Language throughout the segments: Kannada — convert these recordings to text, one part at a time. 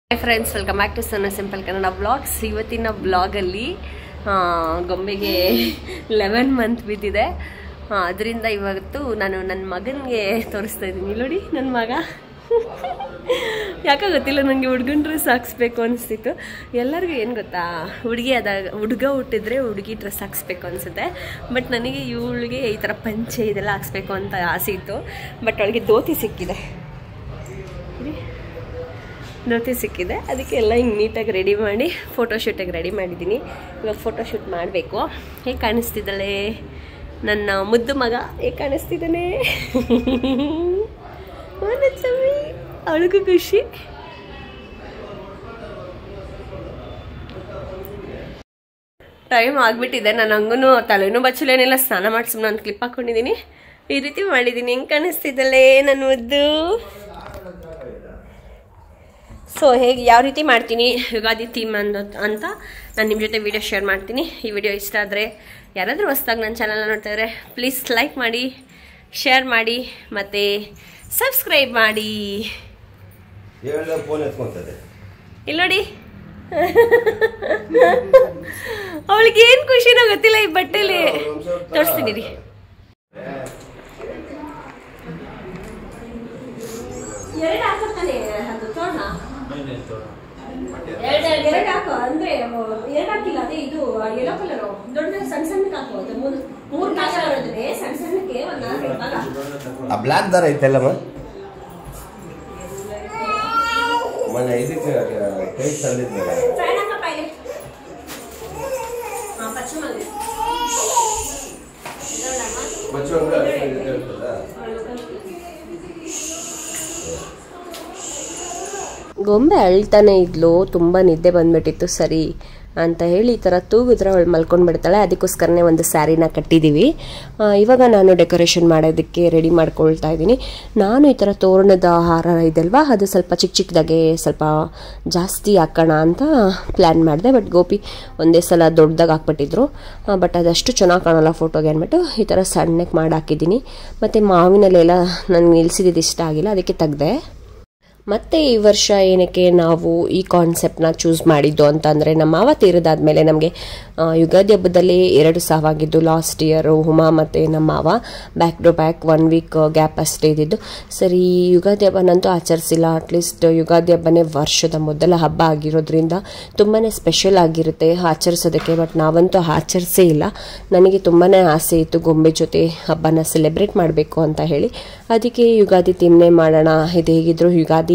Hi friends welcome back to ಸನ್ನ ಸಿಂಪಲ್ ಕನ್ನಡ ಬ್ಲಾಗ್ಸ್ ಇವತ್ತಿನ ಬ್ಲಾಗಲ್ಲಿ ಗೊಂಬೆಗೆ ಲೆವೆನ್ ಮಂತ್ ಬಿದ್ದಿದೆ ಅದರಿಂದ ಇವತ್ತು ನಾನು ನನ್ನ ಮಗನಿಗೆ ತೋರಿಸ್ತಾ ಇದ್ದೀನಿ ನೋಡಿ ನನ್ನ ಮಗ ಯಾಕೆ ಗೊತ್ತಿಲ್ಲ ನನಗೆ ಹುಡ್ಗನ ಡ್ರೆಸ್ ಹಾಕ್ಸ್ಬೇಕು ಅನಿಸ್ತಿತ್ತು ಎಲ್ಲರಿಗೂ ಏನು ಗೊತ್ತಾ ಹುಡುಗಿ ಆದಾಗ ಹುಡುಗ ಹುಟ್ಟಿದ್ರೆ ಹುಡುಗಿ ಡ್ರೆಸ್ ಹಾಕ್ಸ್ಬೇಕು ಅನಿಸುತ್ತೆ ಬಟ್ ನನಗೆ ಇವಳಿಗೆ ಈ ಥರ ಪಂಚೆ ಇದೆಲ್ಲ ಹಾಕ್ಸ್ಬೇಕು ಅಂತ ಆಸೆ ಇತ್ತು ಬಟ್ ಅವಳಿಗೆ ಧೋತಿ ಸಿಕ್ಕಿದೆ ಧೋತಿ ಸಿಕ್ಕಿದೆ ಅದಕ್ಕೆ ಎಲ್ಲ ಹಿಂಗೆ ನೀಟಾಗಿ ರೆಡಿ ಮಾಡಿ ಫೋಟೋಶೂಟಿಗೆ ರೆಡಿ ಮಾಡಿದ್ದೀನಿ ಇವಾಗ ಫೋಟೋಶೂಟ್ ಮಾಡಬೇಕು ಹೇಗೆ ಕಾಣಿಸ್ತಿದ್ದಾಳೆ ನನ್ನ ಮುದ್ದು ಮಗ ಹೇಗೆ ಕಾಣಿಸ್ತಿದ್ದಾನೆ ಚಮ್ಮಿ ಅವಳಿಗೂ ಖುಷಿ ಟೈಮ್ ಆಗಿಬಿಟ್ಟಿದೆ ನಾನು ಹಂಗೂ ತಲೆನೂ ಬಚ್ಚಲೇನಿಲ್ಲ ಸ್ನಾನ ಮಾಡಿ ಸುಮ್ಮನೆ ಒಂದು ಕ್ಲಿಪ್ ಹಾಕ್ಕೊಂಡಿದ್ದೀನಿ ಈ ರೀತಿ ಮಾಡಿದ್ದೀನಿ ಹೆಂಗೆ ಕಾಣಿಸ್ತಿದ್ದಲ್ಲೇ ನನ್ನ ಮುದ್ದು ಸೊ ಹೇಗೆ ಯಾವ ರೀತಿ ಮಾಡ್ತೀನಿ ಯುಗಾದಿ ಥೀಮ್ ಅಂದ ಅಂತ ನಾನು ನಿಮ್ಮ ಜೊತೆ ವಿಡಿಯೋ ಶೇರ್ ಮಾಡ್ತೀನಿ ಈ ವಿಡಿಯೋ ಇಷ್ಟ ಆದರೆ ಯಾರಾದರೂ ಹೊಸ್ದಾಗಿ ನನ್ನ ಚಾನಲ್ನ ನೋಡ್ತಾ ಇದ್ರೆ ಪ್ಲೀಸ್ ಲೈಕ್ ಮಾಡಿ ಶೇರ್ ಮಾಡಿ ಮತ್ತು ಸಬ್ಸ್ಕ್ರೈಬ್ ಮಾಡಿ ಇವೆಲ್ಲ ಫೋನ್ ಎತ್ಕೊಂತದೆ ಇಲ್ಲಿ ನೋಡಿ ಅವಳಿಗೆ ಏನು ಖುಷಿನೋ ಗೊತ್ತಿಲ್ಲ ಈ ಬಟ್ಟೆಲಿ ತೋರಿಸ್ತೀನಿ ರೀ ಎರಡು ಹಾಕೋತಾನೆ ಅದು ತೋಣ ಎರಡು ಎರಡು ಹಾಕೋ ಅಂದ್ರೆ ಎರಡು ಹಾಕಿಲ್ಲ ಅದೇ ಇದು ಯೆಲ್ಲೋ ಕಲರ್ ದೊಡ್ಡ ಸಣ್ಣ ಸಣ್ಣಕ್ಕೆ ಹಾಕೋ ಅದು ಮೂರು ಮೂರು ಭಾಗ ಮಾಡಿದ್ರೆ ಸಣ್ಣ ಸಣ್ಣಕ್ಕೆ ಒಂದು ನಾಲ್ಕು ಭಾಗ ಆ ಬ್ಲ್ಯಾಕ್ ದಾರ ಐತಲ್ಲಮ್ಮ ಮೊನ್ನೆ ಇದಕ್ಕೆ ಕೈ ತಂದಿದ್ನಲ್ಲ ಫ್ರೈಡ್ ಹಾಕಪ್ಪ ಇಲ್ಲಿ ಹಾಂ ಪಚ್ಚಮಲ್ಲಿ ಬಚ್ಚುವಂಗ ಇರ್ತದ ಗೊಂಬೆ ಅಳ್ತಾನೆ ಇದ್ಲು ತುಂಬ ನಿದ್ದೆ ಬಂದ್ಬಿಟ್ಟಿತ್ತು ಸರಿ ಅಂತ ಹೇಳಿ ಈ ಥರ ತೂಗಿದ್ರೆ ಅವಳು ಮಲ್ಕೊಂಡ್ಬಿಡ್ತಾಳೆ ಅದಕ್ಕೋಸ್ಕರನೇ ಒಂದು ಸ್ಯಾರಿನ ಕಟ್ಟಿದ್ದೀವಿ ಆ, ಇವಾಗ ನಾನು ಡೆಕೋರೇಷನ್ ಮಾಡೋದಕ್ಕೆ ರೆಡಿ ಮಾಡ್ಕೊಳ್ತಾ ಇದ್ದೀನಿ ನಾನು ಈ ಥರ ತೋರಣದ ಹಾರ ಇದಲ್ವಾ ಅದು ಸ್ವಲ್ಪ ಚಿಕ್ಕ ಚಿಕ್ಕದಾಗೆ ಸ್ವಲ್ಪ ಜಾಸ್ತಿ ಹಾಕೋಣ ಅಂತ ಪ್ಲ್ಯಾನ್ ಮಾಡಿದೆ ಬಟ್ ಗೋಪಿ ಒಂದೇ ಸಲ ದೊಡ್ಡದಾಗಿ ಹಾಕ್ಬಿಟ್ಟಿದ್ರು ಬಟ್ ಅದಷ್ಟು ಚೆನ್ನಾಗಿ ಕಾಣಲ್ಲ ಫೋಟೋಗೆ ಅಂದ್ಬಿಟ್ಟು ಈ ಥರ ಸಣ್ಣಕ್ಕೆ ಮಾಡಿ ಹಾಕಿದ್ದೀನಿ ಮತ್ತು ಮಾವಿನಲ್ಲೆಲ್ಲ ನನಗೆ ನಿಲ್ಸಿದ್ದು ಇಷ್ಟ ಆಗಿಲ್ಲ ಅದಕ್ಕೆ ತೆಗ್ದೆ ಮತ್ತೆ ಈ ವರ್ಷ ಏನಕ್ಕೆ ನಾವು ಈ ಕಾನ್ಸೆಪ್ಟ್ನ ಚೂಸ್ ಮಾಡಿದ್ದು ಅಂತಂದರೆ ನಮ್ಮ ಮಾವ ತೀರಿದಾದ್ಮೇಲೆ ನಮಗೆ ಯುಗಾದಿ ಹಬ್ಬದಲ್ಲಿ ಎರಡು ಸಾವಾಗಿದ್ದು ಲಾಸ್ಟ್ ಇಯರು ಹುಮಾ ಮತ್ತು ನಮ್ಮ ಮಾವ back to back one week gap ಅಷ್ಟೇ ಇದ್ದಿದ್ದು ಸರಿ ಯುಗಾದಿ ಹಬ್ಬನಂತೂ ಆಚರಿಸಿಲ್ಲ ಅಟ್ಲೀಸ್ಟ್ ಯುಗಾದಿ ಹಬ್ಬನೇ ವರ್ಷದ ಮೊದಲ ಹಬ್ಬ ಆಗಿರೋದ್ರಿಂದ ತುಂಬಾ ಸ್ಪೆಷಲ್ ಆಗಿರುತ್ತೆ ಆಚರಿಸೋದಕ್ಕೆ ಬಟ್ ನಾವಂತೂ ಆಚರಿಸೇ ಇಲ್ಲ ನನಗೆ ತುಂಬಾ ಆಸೆ ಇತ್ತು ಗೊಂಬೆ ಜೊತೆ ಹಬ್ಬನ ಸೆಲೆಬ್ರೇಟ್ ಮಾಡಬೇಕು ಅಂತ ಹೇಳಿ ಅದಕ್ಕೆ ಯುಗಾದಿ ಥೀಮ್ನೇ ಮಾಡೋಣ ಇದು ಹೇಗಿದ್ರು ಯುಗಾದಿ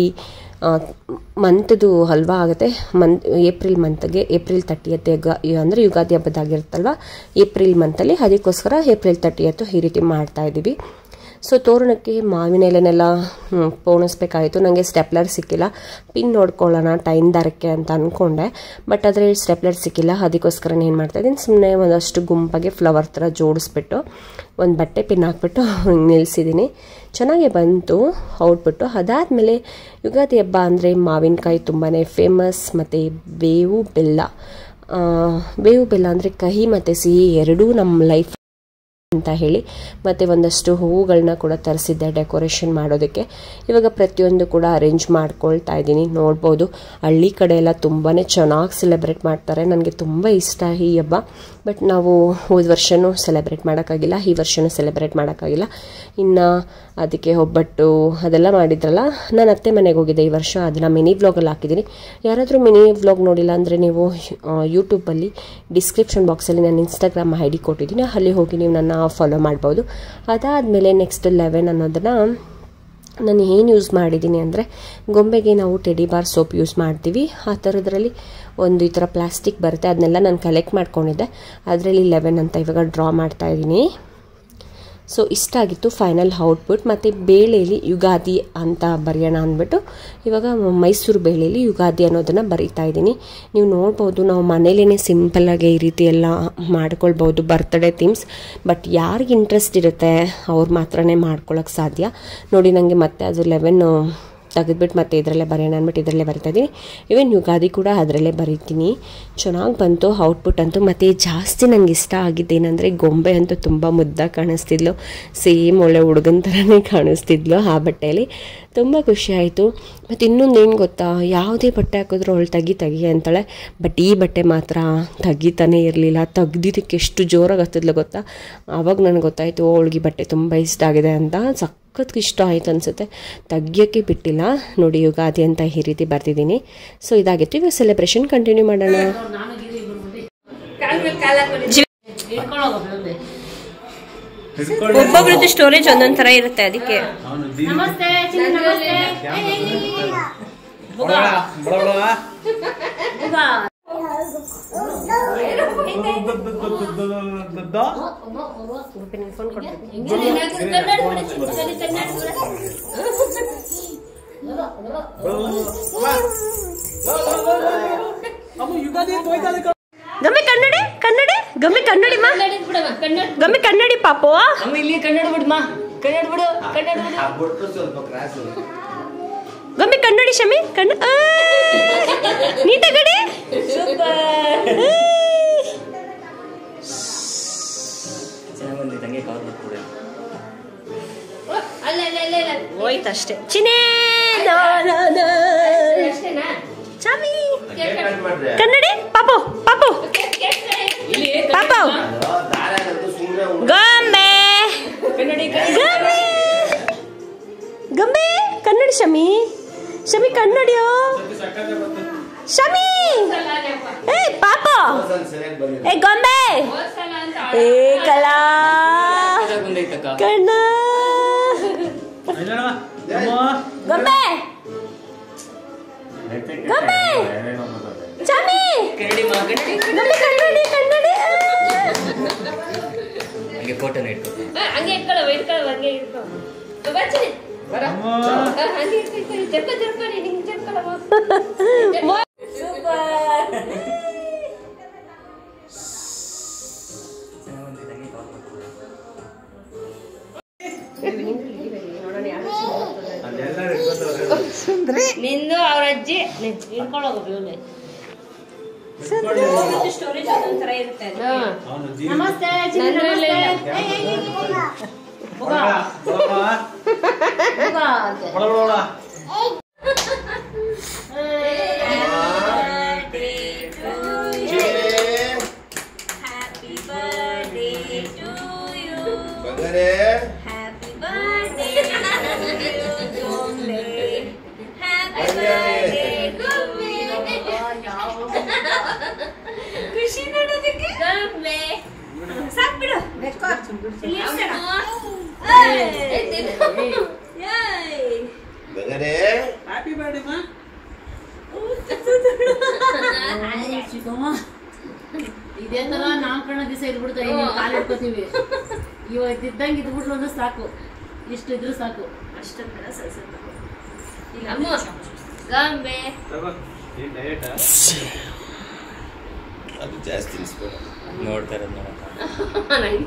ಮಂತ್ದು ಹಲ್ವಾ ಆಗುತ್ತೆ ಮಂತ್ ಏಪ್ರಿಲ್ ಮಂತ್ಗೆ ಏಪ್ರಿಲ್ ತರ್ಟಿಯತ್ ಅಂದರೆ ಯುಗಾದಿ ಹಬ್ಬದಾಗಿರುತ್ತಲ್ವ ಏಪ್ರಿಲ್ ಮಂತಲ್ಲಿ ಅದಕ್ಕೋಸ್ಕರ ಏಪ್ರಿಲ್ ತರ್ಟಿಯತ್ತು ಈ ರೀತಿ ಮಾಡ್ತಾ ಇದ್ದೀವಿ ಸೊ ತೋರಣಕ್ಕೆ ಮಾವಿನ ಎಲೆನೆಲ್ಲ ಹ್ಮ್, ಪೋಣಿಸ್ಬೇಕಾಯಿತು ನನಗೆ ಸ್ಟೆಪ್ಲರ್ ಸಿಕ್ಕಿಲ್ಲ ಪಿನ್ ನೋಡ್ಕೊಳ್ಳೋಣ ಟೈಮ್ ದಾರಕ್ಕೆ ಅಂತ ಅಂದ್ಕೊಂಡೆ ಬಟ್ ಆದರೆ ಸ್ಟೆಪ್ಲರ್ ಸಿಕ್ಕಿಲ್ಲ ಅದಕ್ಕೋಸ್ಕರ ಏನು ಮಾಡ್ತಾಯಿದ್ದೀನಿ ಸುಮ್ಮನೆ ಒಂದಷ್ಟು ಗುಂಪಾಗೆ ಫ್ಲವರ್ ಥರ ಜೋಡಿಸ್ಬಿಟ್ಟು ಒಂದು ಬಟ್ಟೆ ಪಿನ್ ಹಾಕ್ಬಿಟ್ಟು ಹಿಂಗೆ ನಿಲ್ಲಿಸಿದ್ದೀನಿ ಚೆನ್ನಾಗೇ ಬಂತು ಔಟ್ಬಿಟ್ಟು ಅದಾದಮೇಲೆ ಯುಗಾದಿ ಹಬ್ಬ ಅಂದರೆ ಮಾವಿನಕಾಯಿ ತುಂಬಾ ಫೇಮಸ್ ಮತ್ತು ಬೇವು ಬೆಲ್ಲ ಆ, ಬೇವು ಬೆಲ್ಲ ಅಂದರೆ ಕಹಿ ಮತ್ತು ಸಿಹಿ ಎರಡೂ ನಮ್ಮ ಲೈಫ್ ಅಂತ ಹೇಳಿ ಮತ್ತು ಒಂದಷ್ಟು ಹೂವುಗಳನ್ನ ಕೂಡ ತರಿಸಿದ್ದೆ ಡೆಕೋರೇಷನ್ ಮಾಡೋದಕ್ಕೆ ಇವಾಗ ಪ್ರತಿಯೊಂದು ಕೂಡ ಅರೇಂಜ್ ಮಾಡ್ಕೊಳ್ತಾ ಇದ್ದೀನಿ ನೋಡ್ಬೋದು ಹಳ್ಳಿ ಕಡೆ ಎಲ್ಲ ತುಂಬಾ ಚೆನ್ನಾಗಿ ಸೆಲೆಬ್ರೇಟ್ ಮಾಡ್ತಾರೆ ನನಗೆ ತುಂಬ ಇಷ್ಟ ಈ ಹಬ್ಬ ಬಟ್ ನಾವು ಹೋದ ವರ್ಷವೂ ಸೆಲೆಬ್ರೇಟ್ ಮಾಡೋಕ್ಕಾಗಿಲ್ಲ ಈ ವರ್ಷವೂ ಸೆಲೆಬ್ರೇಟ್ ಮಾಡೋಕ್ಕಾಗಿಲ್ಲ ಇನ್ನು ಅದಕ್ಕೆ ಒಬ್ಬಟ್ಟು ಅದೆಲ್ಲ ಮಾಡಿದ್ರಲ್ಲ ನಾನು ಅತ್ತೆ ಮನೆಗೆ ಹೋಗಿದ್ದೆ ಈ ವರ್ಷ ಅದನ್ನು ಮಿನಿ ವ್ಲಾಗಲ್ಲಿ ಹಾಕಿದ್ದೀನಿ ಯಾರಾದರೂ ಮಿನಿ ವ್ಲಾಗ್ ನೋಡಿಲ್ಲ ಅಂದರೆ ನೀವು ಯೂಟ್ಯೂಬಲ್ಲಿ ಡಿಸ್ಕ್ರಿಪ್ಷನ್ ಬಾಕ್ಸಲ್ಲಿ ನಾನು ಇನ್ಸ್ಟಾಗ್ರಾಮ್ ಐ ಡಿ ಕೊಟ್ಟಿದ್ದೀನಿ ಅಲ್ಲಿ ಹೋಗಿ ನೀವು ನನ್ನ ಫಾಲೋ ಮಾಡ್ಬೋದು ಅದಾದಮೇಲೆ ನೆಕ್ಸ್ಟ್ ಲೆವೆನ್ ಅನ್ನೋದನ್ನು ನಾನು ಏನು ಯೂಸ್ ಮಾಡಿದ್ದೀನಿ ಅಂದರೆ ಗೊಂಬೆಗೆ ನಾವು ಟೆಡಿ ಬಾರ್ ಸೋಪ್ ಯೂಸ್ ಮಾಡ್ತೀವಿ ಆ ಥರದ್ರಲ್ಲಿ ಒಂದು ಈ ಥರ ಪ್ಲಾಸ್ಟಿಕ್ ಬರುತ್ತೆ ಅದನ್ನೆಲ್ಲ ನಾನು ಕಲೆಕ್ಟ್ ಮಾಡ್ಕೊಂಡಿದ್ದೆ ಅದರಲ್ಲಿ ಲೆವೆನ್ ಅಂತ ಇವಾಗ ಡ್ರಾ ಮಾಡ್ತಾ ಇದ್ದೀನಿ ಸೊ ಇಷ್ಟ ಆಗಿತ್ತು ಫೈನಲ್ ಔಟ್ಪುಟ್ ಮತ್ತು ಬೇಳೆಯಲ್ಲಿ ಯುಗಾದಿ ಅಂತ ಬರೆಯೋಣ ಅಂದ್ಬಿಟ್ಟು ಇವಾಗ ಮೈಸೂರು ಬೇಳೆಯಲ್ಲಿ ಯುಗಾದಿ ಅನ್ನೋದನ್ನು ಬರೀತಾ ಇದ್ದೀನಿ ನೀವು ನೋಡ್ಬೋದು ನಾವು ಮನೇಲೇ ಸಿಂಪಲ್ಲಾಗಿ ಈ ರೀತಿ ಎಲ್ಲ ಮಾಡ್ಕೊಳ್ಬೋದು ಬರ್ತ್ಡೇ ಥೀಮ್ಸ್ ಬಟ್ ಯಾರಿಗೆ ಇಂಟ್ರೆಸ್ಟ್ ಇರುತ್ತೆ ಅವ್ರು ಮಾತ್ರನೇ ಮಾಡ್ಕೊಳಕ್ಕೆ ಸಾಧ್ಯ ನೋಡಿ ನನಗೆ ಮತ್ತೆ ಅದು ಲೆವೆನ್ ತೆಗೆದ್ಬಿಟ್ಟು ಮತ್ತೆ ಇದರಲ್ಲೇ ಬರೆಯೋಣ ಅಂದ್ಬಿಟ್ಟು ಇದರಲ್ಲೇ ಬರ್ತಾ ಇದ್ದೀನಿ ಇವನ್ ಯುಗಾದಿ ಕೂಡ ಅದರಲ್ಲೇ ಬರೀತೀನಿ ಚೆನ್ನಾಗಿ ಬಂತು ಔಟ್ಪುಟ್ ಅಂತೂ ಮತ್ತು ಜಾಸ್ತಿ ನನಗೆ ಇಷ್ಟ ಆಗಿದ್ದೇನೆಂದರೆ ಗೊಂಬೆ ಅಂತೂ ತುಂಬ ಮುದ್ದಾಗಿ ಕಾಣಿಸ್ತಿದ್ಲು ಸೇಮ್ ಒಳ್ಳೆ ಹುಡುಗನ ಥರನೇ ಕಾಣಿಸ್ತಿದ್ಲು ಆ ಬಟ್ಟೆಯಲ್ಲಿ ತುಂಬ ಖುಷಿ ಆಯಿತು ಮತ್ತು ಇನ್ನೊಂದು ಏನು ಗೊತ್ತಾ ಯಾವುದೇ ಬಟ್ಟೆ ಹಾಕಿದ್ರು ಅವಳು ತೆಗಿ ತೆಗಿ ಅಂತಾಳೆ ಬಟ್ ಈ ಬಟ್ಟೆ ಮಾತ್ರ ತೆಗಿತಾನೆ ಇರಲಿಲ್ಲ ತೆಗ್ದಿದ್ದಕ್ಕೆ ಎಷ್ಟು ಜೋರಾಗಿ ಹತ್ತಿದ್ಲು ಗೊತ್ತಾ ಆವಾಗ ನನಗೆ ಗೊತ್ತಾಯಿತು ಅವಳಿಗೆ ಈ ಬಟ್ಟೆ ತುಂಬ ಇಷ್ಟ ಆಗಿದೆ ಅಂತ ಸಖತ್ ಇಷ್ಟ ಆಯ್ತು ಅನಿಸುತ್ತೆ ತೆಗಿಯೋಕ್ಕೆ ಬಿಟ್ಟಿಲ್ಲ ನೋಡಿ ಯುಗಾದಿ ಅಂತ ಈ ರೀತಿ ಬರ್ತಿದ್ದೀನಿ ಸೊ ಇದಾಗಿತ್ತು ಈಗ ಸೆಲೆಬ್ರೇಷನ್ ಕಂಟಿನ್ಯೂ ಮಾಡೋಣ ಒಬ್ಬೊಬ್ರದ್ದು ಸ್ಟೋರೇಜ್ ಒಂದೊಂದು ಥರ ಇರುತ್ತೆ ಅದಕ್ಕೆ ನಮಸ್ತೆ ಚಿನ್ನ ನಮಸ್ತೆ ಗಮ್ಮಿ ಕನ್ನಡಿ ಕನ್ನಡಿ ಗಮ್ಮಿ ಕನ್ನಡಿ ಮಾ ಗಮ್ಮಿ ಕನ್ನಡಿ ಪಾಪು ಅಮ್ಮ ಇಲ್ಲಿ ಕನ್ನಡ ಬಿಡಮ್ಮ ಕನ್ನಡ ಬಿಡು ಕನ್ನಡ ಬಿಡು ಆ ಬೊಟ್ಟು ಸ್ವಲ್ಪ ಕ್ರಾಸ್ ಗಮ್ಮಿ ಕನ್ನಡಿ ಶಮಿ ಕಣ್ಣ ನೀಟ ಗಡಿ ಚೆನ್ನಾಗಿ ಬಂದಿತ್ತು ಹಂಗೆ ಕವರ್ ಮಾಡ್ಕೊಡಿ ಅಲ್ಲ ಇಲ್ಲ ಇಲ್ಲ ಇಲ್ಲ ಹೋಯ್ತಷ್ಟೇ ಚಿನೇ ಚಾಮಿ ಕೇಕ್ ಕಟ್ ಮಾಡ್ದೆ ಕನ್ನಡಿ ಪಾಪು ಪಾಪು ಇಲ್ಲಿ ಪಾಪು ಅಯ್ಯೋ, ದಾರ ಆಗಂತೂ ಸುಮ್ನೆ ಉಂಟು. ಗೊಂಬೆ ಕನ್ನಡಿ ಗಮ್ಮಿ ಗೊಂಬೆ ಕನ್ನಡಿ ಶಮಿ ಶಮಿ ಕನ್ನಡಿಯೋ ಶಮಿ ಏ ಪಾಪ ಹೊಸನ್ ಸರಿಯಾಗಿ ಬಂದಿದೆ. ಏ ಗೊಂಬೆ ಏ ಕಲಾ ಬಂದೈತಕ್ಕ ಕಣ್ಣ ಗೊಂಬೆ ಗೊಂಬೆ ಚಾಮಿ ಕನ್ನಡಿ ಮಾ ಕನ್ನಡಿ ಗೊಂಬೆ ಕನ್ನಡಿ ಕನ್ನಡಿ ಹಂಗೆ ಫೋಟೋನ ಇಟ್ಕೊ ಹಂಗೆ ಇಟ್ಕೊಳ್ಳೋ ಇಟ್ಕೊಳ್ಳೋ ಹಂಗೆ ಇಟ್ಕೊ ಬಚ್ಚಿನಿ ಬರ ಹಂಗೆ ಇಟ್ಕೊಳ್ಳಿ ಜರ್ಕೊ ಜರ್ಕೊಳ್ಳಿ ನಿಂಗೆ ಜರ್ಕೊಳ್ಳೋ ಚೆನ್ನಾಗಿ ಬಂದಿತ್ತು ಹಂಗೆ ಕವರ್ ಮಾಡ್ಕೊಡಿ ನಿಂದು ಅವ್ರ ಅಜ್ಜಿ ಇಟ್ಕೊಳ್ಳೋಗು ಇವನೇ ಸ್ಟೋರೇಜ್ ಒಂದೊಂದು ಥರ ಇರುತ್ತೆ ನಮಸ್ತೆ ಬಂಗಾರೆ ಖುಷಿ ನೋಡೋದಕ್ಕೆ ಸಾಕ್ಬಿಡು ಇಲ್ಲಿ ಇರ್ಸಣ. ಏಯ್. ಬಂಗಾರೆ ಇದೇ ತರ ನಾಮಕರಣ ದಿವಸ ಇದ್ಬಿಡ್ತಾರೆ ನೀವು ಕಾಲು ಇಟ್ಕೋತೀವಿ ಇವತ್ತು ಇದ್ದಂಗೆ ಇದ್ಬಿಟ್ರು ಅಂದ್ರೆ ಸಾಕು ಇಷ್ಟು ಇದ್ರು ಸಾಕು ಅಮ್ಮ ಗಾಂಬೆ ಅದು ಜಾಸ್ತಿ ತಿನ್ಸ್ಬೇಡ ನೋಡ್ತಾ ಇರೋದು ನೋಡಕ್ಕ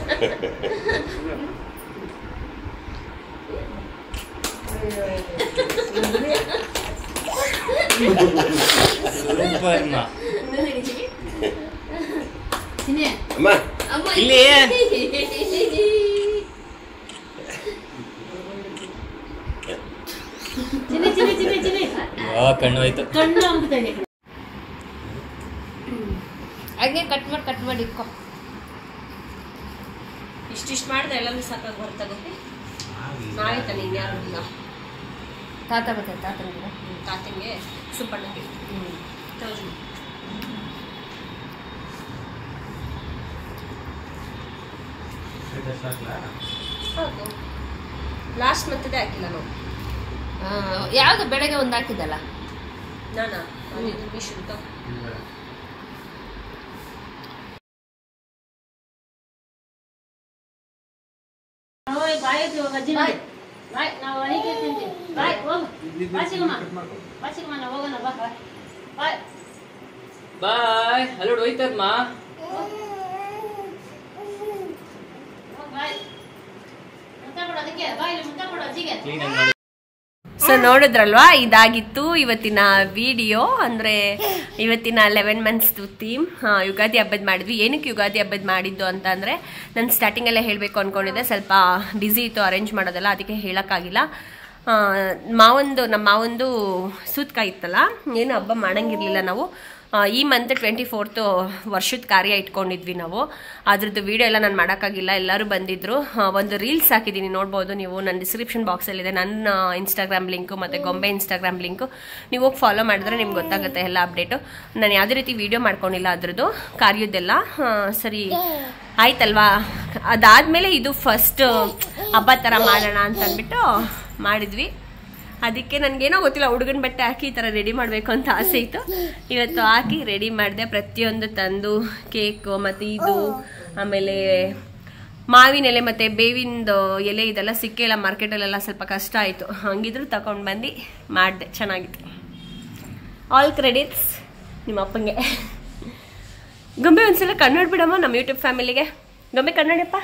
ಸೂಪರ್ ಮಾ ಚಿನ್ನೆ ಅಮ್ಮ ಅಮ್ಮ ಇಲ್ಲಿ. ಚಿನ್ನೆ ಚಿನ್ನೆ ಚಿನ್ನೆ ಚಿನ್ನೆ ಯಾವ ಕಣ್ಣು ಹೋಯ್ತು ಕಣ್ಣು ಆಗ್ತಾ ಇದೆ ಹಂಗೆ ಕಟ್ ಮಾಡಿ ಕಟ್ ಮಾಡಿ ಇಟ್ಕೊ ಇಷ್ಟಿಷ್ಟು ಮಾಡಿದ್ರೆ ಎಲ್ಲನೂ ಸಾಕಾಗಿ ಹೊರತಾಗುತ್ತೆ ನಾಳೆ ತಾನೆ ಇನ್ಯಾರು ಇಲ್ಲ ತಾತ ಬರ್ತಾರೆ ತಾತನಿಗೆ ತಾತಂಗೆ ಸುಬ್ಬಣ್ಣಗೆ ತೋಜು ಹೌದು ಲಾಸ್ಟ್ ಮಂತದೇ ಹಾಕಿಲ್ಲ ನಾವು ಯಾವ್ದು ಬೆಳಗ್ಗೆ ಒಂದು ಹಾಕಿದ್ದಲ್ಲ ನಾನಾ ಅದು ಮಿಶ್ರಿತ ಓಯ್ ಬಾಯ್ ಐತಿ ಇವಾಗ ಅಜ್ಜಿ ಬಾಯ್ ಬಾಯ್ ನಾವು ಅಣಿಕೆ ತಿಂತೀವಿ ಬಾಯ್ ಹೋಗು ಬಾಚಿಗಮ್ಮ ಬಾಚಿಗಮ್ಮ ನಾವು ಹೋಗೋಣ ಬಾ ಬಾಯ್ ಬಾಯ್ ಬಾಯ್ ಹಲೋ ಹೋಯ್ತದಮ್ಮ ಹೋಗ್ ಬಾಯ್ ಮುತ್ತ ಕೊಡು ಅದಕ್ಕೆ ಬಾಯ್ ಮುತ್ತ ಕೊಡು ಅಜ್ಜಿಗೆ ಕ್ಲೀನಾಗಿ ನೋಡಿ ಸೊ ನೋಡಿದ್ರಲ್ವಾ ಇದಾಗಿತ್ತು ಇವತ್ತಿನ ವಿಡಿಯೋ ಅಂದ್ರೆ ಇವತ್ತಿನ ಲೆವೆನ್ ಮಂತ್ಸ್ ಥೀಮ್ ಯುಗಾದಿ ಹಬ್ಬದ ಮಾಡಿದ್ವಿ ಏನಕ್ಕೆ ಯುಗಾದಿ ಹಬ್ಬದ ಮಾಡಿದ್ದು ಅಂತ ಅಂದ್ರೆ ನಾನು ಸ್ಟಾರ್ಟಿಂಗ್ ಎಲ್ಲ ಹೇಳಬೇಕು ಅನ್ಕೊಂಡಿದ್ದೆ ಸ್ವಲ್ಪ ಬ್ಯುಸಿ ಇತ್ತು ಅರೇಂಜ್ ಮಾಡೋದಲ್ಲ ಅದಕ್ಕೆ ಹೇಳೋಕ್ಕಾಗಿಲ್ಲ ಆ, ಮಾವಂದು ನಮ್ಮ ಮಾವಂದು ಸೂತ್ಕಾಯಿ ಇತ್ತಲ್ಲ ಏನು ಹಬ್ಬ ಮಾಡಂಗಿರ್ಲಿಲ್ಲ ನಾವು ಆ, ಈ ಮಂತ್ ಟ್ವೆಂಟಿ ಫೋರ್ತು ವರ್ಷದ ಕಾರ್ಯ ಇಟ್ಕೊಂಡಿದ್ವಿ ನಾವು ಅದ್ರದ್ದು ವಿಡಿಯೋ ಎಲ್ಲ ನಾನು ಮಾಡೋಕ್ಕಾಗಿಲ್ಲ ಎಲ್ಲರೂ ಬಂದಿದ್ರು ಆ, ಒಂದು ರೀಲ್ಸ್ ಹಾಕಿದ್ದೀನಿ ನೋಡ್ಬೋದು ನೀವು ನನ್ನ ಡಿಸ್ಕ್ರಿಪ್ಷನ್ ಬಾಕ್ಸಲ್ಲಿದೆ ನನ್ನ ಇನ್ಸ್ಟಾಗ್ರಾಮ್ ಲಿಂಕು ಮತ್ತು ಗೊಂಬೆ ಇನ್ಸ್ಟಾಗ್ರಾಮ್ ಲಿಂಕು ನೀವು ಹೋಗಿ ಫಾಲೋ ಮಾಡಿದ್ರೆ ನಿಮ್ಗೆ ಗೊತ್ತಾಗುತ್ತೆ ಎಲ್ಲ ಅಪ್ಡೇಟು ನಾನು ಯಾವುದೇ ರೀತಿ ವಿಡಿಯೋ ಮಾಡ್ಕೊಂಡಿಲ್ಲ ಅದ್ರದ್ದು ಕಾರ್ಯದ್ದೆಲ್ಲ ಆ, ಸರಿ ಆಯ್ತಲ್ವಾ ಅದಾದಮೇಲೆ ಇದು ಫಸ್ಟ್ ಹಬ್ಬ ಥರ ಮಾಡೋಣ ಅಂತ ಅಂದ್ಬಿಟ್ಟು ಮಾಡಿದ್ವಿ ಅದಕ್ಕೆ ನನಗೇನೋ ಗೊತ್ತಿಲ್ಲ ಹುಡುಗನ ಬಟ್ಟೆ ಹಾಕಿ ಈ ಥರ ರೆಡಿ ಮಾಡಬೇಕು ಅಂತ ಆಸೆ ಇತ್ತು ಇವತ್ತು ಹಾಕಿ ರೆಡಿ ಮಾಡಿದೆ ಪ್ರತಿಯೊಂದು ತಂದು ಕೇಕು ಮತ್ತು ಇದು ಆಮೇಲೆ ಮಾವಿನ ಎಲೆ ಮತ್ತು ಬೇವಿಂದು ಎಲೆ ಇದೆಲ್ಲ ಸಿಕ್ಕಿಲ್ಲ ಮಾರ್ಕೆಟಲ್ಲೆಲ್ಲ ಸ್ವಲ್ಪ ಕಷ್ಟ ಆಯಿತು ಹಂಗಿದ್ರು ತಗೊಂಡು ಬಂದು ಮಾಡಿದೆ ಚೆನ್ನಾಗಿತ್ತು ಆಲ್ ಕ್ರೆಡಿಟ್ಸ್ ನಿಮ್ಮ ಅಪ್ಪಂಗೆ ಗೊಂಬೆ ಒಂದ್ಸಲ ಕಣ್ಣು ಬಿಡಮ್ಮ ನಮ್ಮ ಯೂಟ್ಯೂಬ್ ಫ್ಯಾಮಿಲಿಗೆ ಗೊಂಬೆ ಕನ್ನಡಪ್ಪ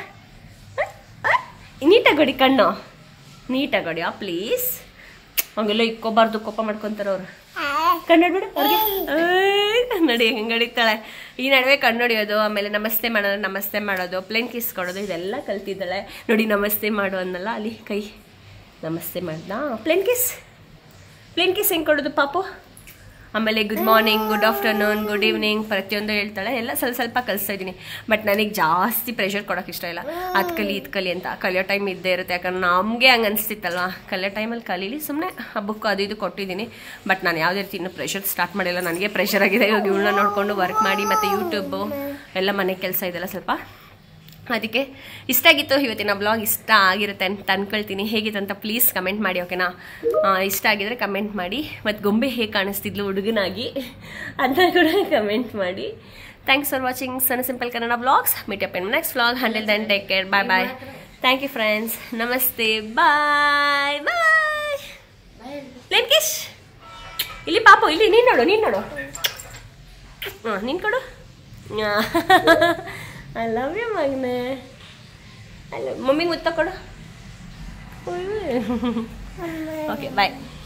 ನೀಟಾಗಿ ಹೊಡಿ ಕಣ್ಣು ನೀಟಾಗಿ ಹೊಡಿಯಾ ಪ್ಲೀಸ್ ಹಂಗೆಲ್ಲ ಇಕ್ಕೋಬಾರ್ದು ಕೋಪ ಮಾಡ್ಕೊಂತಾರ ಅವ್ರು ಕನ್ನಡ ಅವ್ರಿಗೆ ನೋಡಿ ಹೆಂಗೆ ಹೊಡಿತಾಳೆ ಈ ನಡುವೆ ಕಣ್ಣೊಡಿಯೋದು ಆಮೇಲೆ ನಮಸ್ತೆ ಮಾಡೋದು ನಮಸ್ತೆ ಮಾಡೋದು ಪ್ಲೇನ್ ಕಿಸ್ ಕೊಡೋದು ಇದೆಲ್ಲ ಕಲ್ತಿದ್ದಾಳೆ ನೋಡಿ ನಮಸ್ತೆ ಮಾಡು ಅನ್ನಲ್ಲ ಅಲ್ಲಿ ಕೈ ನಮಸ್ತೆ ಮಾಡ್ದಾ ಪ್ಲೇನ್ ಕಿಸ್ ಪ್ಲೇನ್ ಕಿಸ್ ಹೆಂಗೆ ಕೊಡೋದು ಪಾಪು ಆಮೇಲೆ good morning good afternoon good evening ಪ್ರತಿಯೊಂದು ಹೇಳ್ತಾಳೆ ಎಲ್ಲ ಸ್ವಲ್ಪ ಸ್ವಲ್ಪ ಕಲಿಸ್ತಾ ಇದ್ದೀನಿ ಬಟ್ ನನಗೆ ಜಾಸ್ತಿ ಪ್ರೆಷರ್ ಕೊಡೋಕೆ ಇಷ್ಟ ಇಲ್ಲ ಅದು ಕಲಿ ಇದು ಕಲಿ ಅಂತ ಕಲಿಯೋ ಟೈಮ್ ಇದ್ದೇ ಇರುತ್ತೆ ಯಾಕಂದ್ರೆ ನಮಗೆ ಹಂಗೆ ಅನಿಸ್ತಿತ್ತಲ್ವಾ ಕಲಿಯೋ ಟೈಮಲ್ಲಿ ಕಲೀಲಿ ಸುಮ್ಮನೆ ಹಬ್ಬಕ್ಕೂ ಅದು ಇದು ಕೊಟ್ಟಿದ್ದೀನಿ ಬಟ್ ನಾನು ಯಾವುದೇ ರೀತಿ ಇನ್ನೂ ಪ್ರೆಷರ್ ಸ್ಟಾರ್ಟ್ ಮಾಡಿಲ್ಲ ನನಗೆ ಪ್ರೆಷರ್ ಆಗಿದೆ ಇವಾಗ ಇವಳನ್ನ ನೋಡಿಕೊಂಡು ವರ್ಕ್ ಮಾಡಿ ಮತ್ತು ಯೂಟ್ಯೂಬು ಎಲ್ಲ ಮನೆ ಕೆಲಸ ಇದೆಲ್ಲ ಸ್ವಲ್ಪ ಅದಕ್ಕೆ ಇಷ್ಟ ಆಗಿತ್ತು ಇವತ್ತಿನ ಬ್ಲಾಗ್ ಇಷ್ಟ ಆಗಿರುತ್ತೆ ಅಂತ ಅನ್ಕೊಳ್ತೀನಿ ಹೇಗಿತ್ತು ಅಂತ ಪ್ಲೀಸ್ ಕಮೆಂಟ್ ಮಾಡಿ ಓಕೆನಾ ಆ, ಇಷ್ಟ ಆಗಿದ್ರೆ ಕಮೆಂಟ್ ಮಾಡಿ ಮತ್ತು ಗೊಂಬೆ ಹೇಗೆ ಕಾಣಿಸ್ತಿದ್ಲು ಹುಡುಗನಾಗಿ ಅಂತ ಕೂಡ ಕಮೆಂಟ್ ಮಾಡಿ ಥ್ಯಾಂಕ್ಸ್ ಫಾರ್ ವಾಚಿಂಗ್ ಸಣ್ಣ simple Kannada blogs meet up in next blog hundred then take care bye bye thank you friends ನಮಸ್ತೆ ಬಾಯ್ ಬಾಯ್ ಲೆಂಕಿಶ್ ಇಲ್ಲಿ ಪಾಪು ಇಲ್ಲಿ ನೀನು ನೋಡು ನೀನು ನೋಡು ಹಾಂ ನೀನು ಕೊಡು ಐ ಲವ್ ಯು ಮಗನೆ ಐ ಲವ್ ಮಮ್ಮಿಗೆ ಮುತ್ತ ಕೊಡು ಓಕೆ ಬಾಯ್